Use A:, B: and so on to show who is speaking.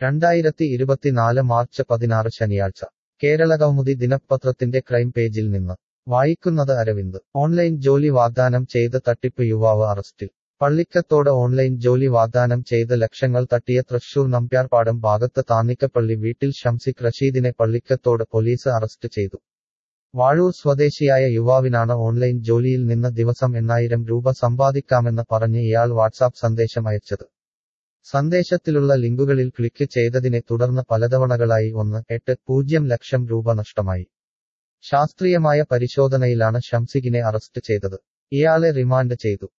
A: രണ്ടായിരത്തി ഇരുപത്തിനാല് മാർച്ച് പതിനാറ് ശനിയാഴ്ച കേരളകൗമുദി ദിനപത്രത്തിന്റെ ക്രൈം പേജിൽ നിന്ന് വായിക്കുന്നത് അരവിന്ദ് ഓൺലൈൻ ജോലി വാഗ്ദാനം ചെയ്ത് തട്ടിപ്പ് യുവാവ് അറസ്റ്റിൽ പള്ളിക്കത്തോട് ഓൺലൈൻ ജോലി വാഗ്ദാനം ചെയ്ത് ലക്ഷങ്ങൾ തട്ടിയ തൃശൂർ നമ്പ്യാർപാടം ഭാഗത്ത് താന്നിക്കപ്പള്ളി വീട്ടിൽ ഷംസിഖ് റഷീദിനെ പള്ളിക്കത്തോട് പോലീസ് അറസ്റ്റ് ചെയ്തു വാഴൂർ സ്വദേശിയായ യുവാവിനാണ് ഓൺലൈൻ ജോലിയിൽ നിന്ന് ദിവസം എണ്ണായിരം രൂപ സമ്പാദിക്കാമെന്ന് പറഞ്ഞ് ഇയാൾ വാട്സാപ്പ് സന്ദേശം അയച്ചത് സന്ദേശത്തിലുള്ള ലിങ്കുകളിൽ ക്ലിക്ക് ചെയ്തതിനെ തുടർന്ന് പലതവണകളായി ഒന്ന് എട്ട് പൂജ്യം ലക്ഷം രൂപ നഷ്ടമായി ശാസ്ത്രീയമായ പരിശോധനയിലാണ് ഷംസിഖിനെ അറസ്റ്റ് ചെയ്തത് ഇയാളെ റിമാൻഡ് ചെയ്തു